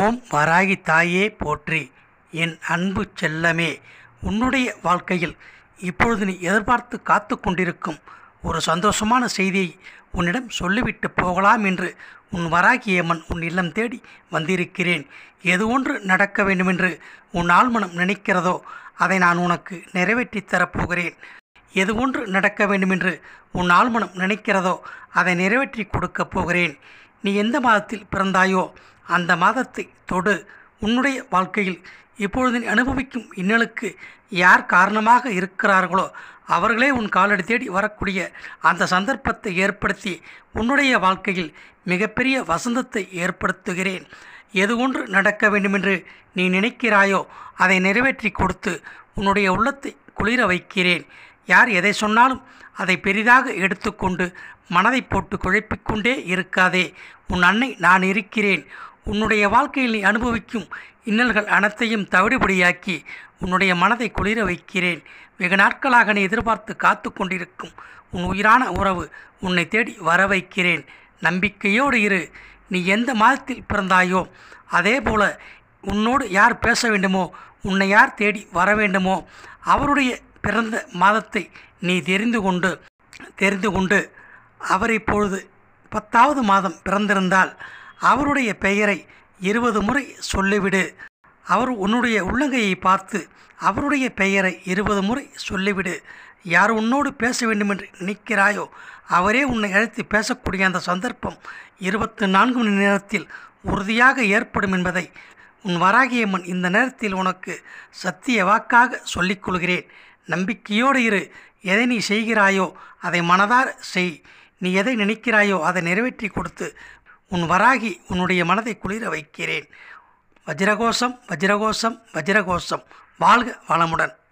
ஓம் வராகி தாயே போற்றி என் அன்பு செல்லமே உன்னுடைய வாழ்க்கையில் இப்பொழுது நீ எதிர்பார்த்து காத்து கொண்டிருக்கும் ஒரு சந்தோஷமான செய்தியை உன்னிடம் சொல்லிவிட்டு போகலாம் என்று உன் வராகியம்மன் உன் இல்லம் தேடி வந்திருக்கிறேன் எது ஒன்று நடக்க வேண்டுமென்று உன் ஆழ்மனம் நினைக்கிறதோ அதை நான் உனக்கு நிறைவேற்றித் தரப்போகிறேன் எது ஒன்று நடக்க வேண்டுமென்று உன் ஆழ்மனம் நினைக்கிறதோ அதை நிறைவேற்றி கொடுக்கப் போகிறேன் நீ எந்த மாதத்தில் பிறந்தாயோ அந்த மாதத்தை தொடு உன்னுடைய வாழ்க்கையில் இப்பொழுது நீ அனுபவிக்கும் இன்னலுக்கு யார் காரணமாக இருக்கிறார்களோ அவர்களே உன் காலடி தேடி வரக்கூடிய அந்த சந்தர்ப்பத்தை ஏற்படுத்தி உன்னுடைய வாழ்க்கையில் மிகப்பெரிய வசந்தத்தை ஏற்படுத்துகிறேன் எது ஒன்று நடக்க வேண்டுமென்று நீ நினைக்கிறாயோ அதை நிறைவேற்றி கொடுத்து உன்னுடைய உள்ளத்தை குளிர வைக்கிறேன் யார் எதை சொன்னாலும் அதை பெரிதாக எடுத்துக்கொண்டு மனதை போட்டு குழப்பிக்கொண்டே இருக்காதே உன் அன்னை நான் இருக்கிறேன் உன்னுடைய வாழ்க்கையில் நீ அனுபவிக்கும் இன்னல்கள் அனைத்தையும் தவிடுபடியாக்கி உன்னுடைய மனதை குளிர வைக்கிறேன் வெகு நாட்களாக நீ எதிர்பார்த்து காத்து கொண்டிருக்கும் உன் உயிரான உறவு உன்னை தேடி வர வைக்கிறேன் நம்பிக்கையோடு இரு நீ எந்த மாதத்தில் பிறந்தாயோ அதே போல உன்னோடு யார் பேச வேண்டுமோ உன்னை யார் தேடி வர வேண்டுமோ அவருடைய பிறந்த மாதத்தை நீ தெரிந்து கொண்டு தெரிந்து கொண்டு அவர் இப்பொழுது பத்தாவது மாதம் பிறந்திருந்தால் அவருடைய பெயரை இருபது முறை சொல்லிவிடு அவர் உன்னுடைய உள்ளங்கையை பார்த்து அவருடைய பெயரை இருபது முறை சொல்லிவிடு யார் உன்னோடு பேச வேண்டுமென்று நினைக்கிறாயோ அவரே உன்னை அழைத்து பேசக்கூடிய அந்த சந்தர்ப்பம் இருபத்து நான்கு மணி நேரத்தில் உறுதியாக ஏற்படும் என்பதை உன் வராகியம்மன் இந்த நேரத்தில் உனக்கு சத்திய வாக்காக சொல்லிக் கொள்கிறேன் நம்பிக்கையோடு இரு எதை நீ செய்கிறாயோ அதை மனதார செய் நீ எதை நினைக்கிறாயோ அதை நிறைவேற்றி கொடுத்து உன் வராகி உன்னுடைய மனதை குளிர வைக்கிறேன் வஜ்ரகோஷம் வஜ்ரகோஷம் வஜ்ரகோஷம் வாழ்க வளமுடன்